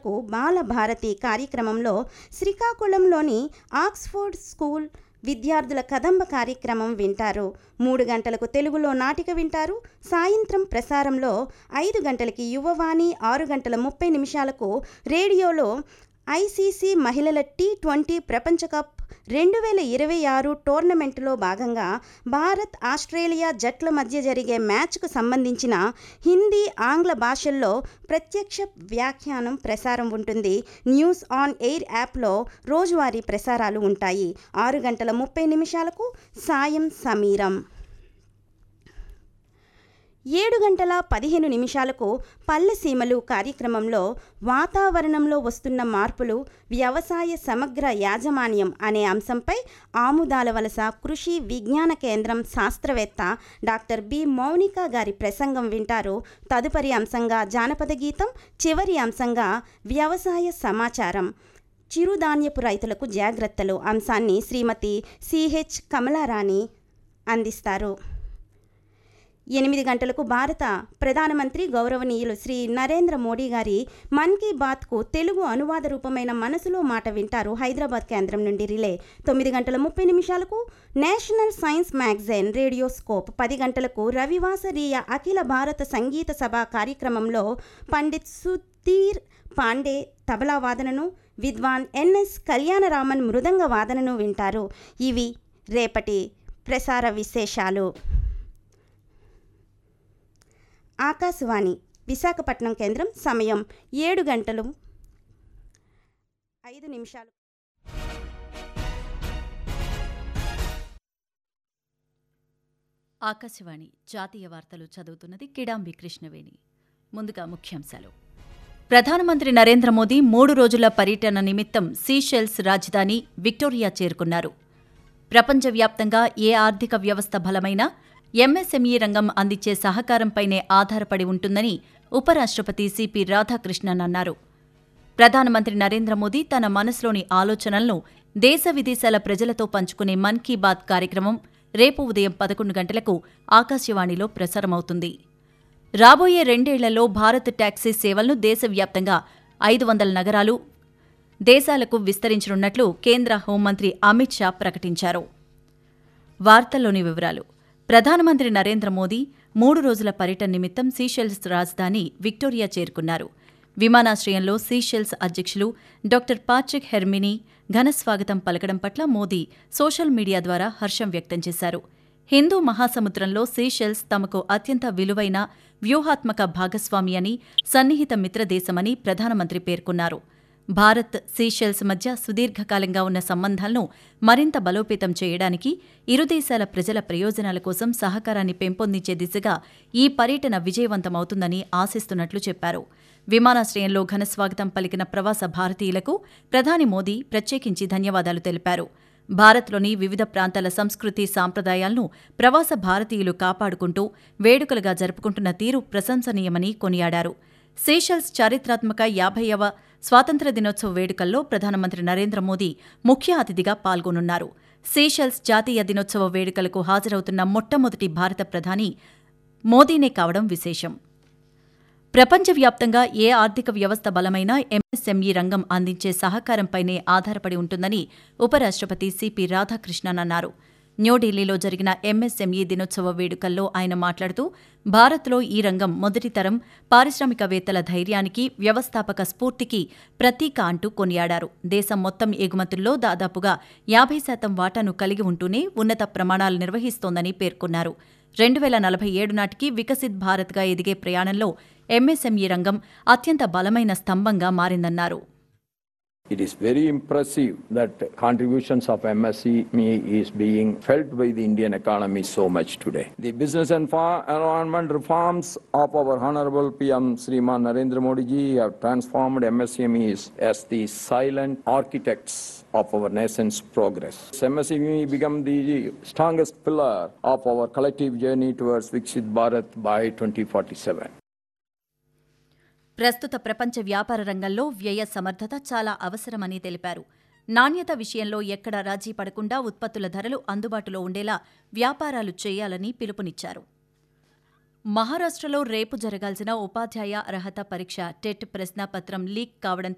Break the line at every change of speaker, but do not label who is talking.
గంటలకు బాలభారతి కార్యక్రమంలో శ్రీకాకుళంలోని Oxford school విద్యార్థుల కదంబ కార్యక్రమం వింటారు మూడు గంటలకు తెలుగులో నాటిక వింటారు సాయంత్రం ప్రసారంలో ఐదు గంటలకి యువవాణి ఆరు గంటల ముప్పై నిమిషాలకు రేడియోలో ఐసీసీ మహిళల టీ ట్వంటీ ప్రపంచ కప్ రెండు వేల ఇరవై ఆరు టోర్నమెంటులో భాగంగా భారత్ ఆస్ట్రేలియా జట్ల మధ్య జరిగే మ్యాచ్కు సంబంధించిన హిందీ ఆంగ్ల భాషల్లో ప్రత్యక్ష వ్యాఖ్యానం ప్రసారం ఉంటుంది న్యూస్ ఆన్ ఎయిర్ యాప్లో రోజువారీ ప్రసారాలు ఉంటాయి ఆరు గంటల ముప్పై నిమిషాలకు సాయం సమీరం ఏడు గంటల పదిహేను నిమిషాలకు పల్లెసీమలు కార్యక్రమంలో వాతావరణంలో వస్తున్న మార్పులు వ్యవసాయ సమగ్ర యాజమాన్యం అనే అంశంపై ఆముదాల వలస కృషి విజ్ఞాన కేంద్రం శాస్త్రవేత్త డాక్టర్ బి మౌనిక గారి ప్రసంగం వింటారు తదుపరి అంశంగా జానపద గీతం చివరి అంశంగా వ్యవసాయ సమాచారం చిరుధాన్యపు రైతులకు జాగ్రత్తలు అంశాన్ని శ్రీమతి సిహెచ్ కమలారాణి అందిస్తారు ఎనిమిది గంటలకు భారత ప్రధానమంత్రి గౌరవనీయులు శ్రీ నరేంద్ర మోడీ గారి మన్ కీ బాత్కు తెలుగు అనువాద రూపమైన మనసులో మాట వింటారు హైదరాబాద్ కేంద్రం నుండి రిలే తొమ్మిది గంటల ముప్పై నిమిషాలకు national science magazine radio scope పది గంటలకు రవివాసరీయ అఖిల భారత సంగీత సభ కార్యక్రమంలో పండిత్ సుధీర్ పాండే తబలా వాదనను విద్వాన్ ఎన్ఎస్ కళ్యాణరామన్ మృదంగ వాదనను వింటారు ఇవి రేపటి ప్రసార విశేషాలు ఆకాశవాణి విశాఖపట్నం కేంద్రం సమయం ఏడు గంటలు ఐదు నిమిషాలు
ఆకాశవాణి జాతీయ వార్తలు చదువుతున్నది కిడాంబి కృష్ణవేణి ముందుగా ముఖ్యాంశాలు ప్రధానమంత్రి నరేంద్ర మోదీ మూడు రోజుల పర్యటన నిమిత్తం సీషెల్స్ రాజధాని విక్టోరియా చేరుకున్నారు ప్రపంచవ్యాప్తంగా ఏ ఆర్థిక వ్యవస్థ బలమైనా ఎంఎస్ఎంఈ రంగం అందించే సహకారంపైనే ఆధారపడి ఉంటుందని ఉపరాష్ట్రపతి సిపి రాధాకృష్ణన్ అన్నారు ప్రధానమంత్రి నరేంద్ర మోదీ తన మనసులోని ఆలోచనలను దేశ విదేశాల ప్రజలతో పంచుకునే మన్ కీ బాత్ కార్యక్రమం రేపు ఉదయం పదకొండు గంటలకు ఆకాశవాణిలో ప్రసారమవుతుంది రాబోయే రెండేళ్లలో భారత్ టాక్సీ సేవలను దేశవ్యాప్తంగా ఐదు వందల నగరాలు దేశాలకు విస్తరించనున్నట్లు కేంద్ర హోంమంత్రి అమిత్ షా ప్రకటించారు వార్తల్లోని వివరాలు ప్రధానమంత్రి నరేంద్ర మోదీ మూడు రోజుల పర్యటన నిమిత్తం సీషెల్స్ రాజధాని విక్టోరియా చేరుకున్నారు విమానాశ్రయంలో సీషెల్స్ అధ్యక్షులు డాక్టర్ పాట్రిక్ హెర్మినీ ఘన స్వాగతం పలకడం పట్ల మోదీ సోషల్ మీడియా ద్వారా హర్షం వ్యక్తం చేశారు హిందూ మహాసముద్రంలో సీషెల్స్ తమకు అత్యంత విలువైన వ్యూహాత్మక భాగస్వామి అని సన్నిహిత మిత్రదేశమని ప్రధానమంత్రి పేర్కొన్నారు భారత్ సీషెల్స్ మధ్య సుదీర్ఘకాలంగా ఉన్న సంబంధాలను మరింత బలోపేతం చేయడానికి ఇరు దేశాల ప్రజల ప్రయోజనాల కోసం సహకారాన్ని పెంపొందించే దిశగా ఈ పర్యటన విజయవంతమవుతుందని ఆశిస్తున్నట్లు చెప్పారు విమానాశ్రయంలో ఘనస్వాగతం పలికిన ప్రవాస భారతీయులకు ప్రధాని మోదీ ప్రత్యేకించి ధన్యవాదాలు తెలిపారు భారత్లోని వివిధ ప్రాంతాల సంస్కృతి సాంప్రదాయాలను ప్రవాస భారతీయులు కాపాడుకుంటూ వేడుకలుగా జరుపుకుంటున్న తీరు ప్రశంసనీయమని కొనియాడారు సేషల్స్ చారిత్రాత్మక యాభైవ స్వాతంత్ర దినోత్సవ వేడుకల్లో ప్రధానమంత్రి నరేంద్ర మోదీ ముఖ్య అతిథిగా పాల్గొనున్నారు సేషల్స్ జాతీయ దినోత్సవ వేడుకలకు హాజరవుతున్న మొట్టమొదటి భారత ప్రధాని మోదీనే కావడం విశేషం ప్రపంచవ్యాప్తంగా ఏ ఆర్థిక వ్యవస్థ బలమైనా ఎంఎస్ఎంఈ రంగం అందించే సహకారంపైనే ఆధారపడి ఉంటుందని ఉపరాష్ట్రపతి సిపి రాధాకృష్ణన్ అన్నారు న్యూఢిల్లీలో జరిగిన ఎంఎస్ఎంఈ దినోత్సవ వేడుకల్లో ఆయన మాట్లాడుతూ భారత్లో ఈ రంగం మొదటి తరం పారిశ్రామికవేత్తల ధైర్యానికి వ్యవస్థాపక స్ఫూర్తికి ప్రతీక అంటూ కొనియాడారు దేశం మొత్తం ఎగుమతుల్లో దాదాపుగా యాభై శాతం వాటాను కలిగి ఉంటూనే ఉన్నత ప్రమాణాలు నిర్వహిస్తోందని పేర్కొన్నారు రెండు వేల నలభై ఏడు నాటికి వికసిత్ భారత్గా ఎదిగే ప్రయాణంలో ఎంఎస్ఎంఈ రంగం అత్యంత బలమైన స్తంభంగా మారిందన్నారు
It is very impressive that contributions of MSCME is being felt by the Indian economy so much today. The business and fa- environment reforms of our Honorable PM Sriman Narendra Modi ji have transformed MSCMEs as the silent architects of our nation's progress. MSCME become the strongest pillar of our collective journey towards Viksit Bharat by 2047.
ప్రస్తుత ప్రపంచ వ్యాపార రంగంలో వ్యయ సమర్థత చాలా అవసరమని తెలిపారు నాణ్యత విషయంలో ఎక్కడా రాజీ పడకుండా ఉత్పత్తుల ధరలు అందుబాటులో ఉండేలా వ్యాపారాలు చేయాలని పిలుపునిచ్చారు మహారాష్ట్రలో రేపు జరగాల్సిన ఉపాధ్యాయ అర్హత పరీక్ష టెట్ ప్రశ్నాపత్రం లీక్ కావడం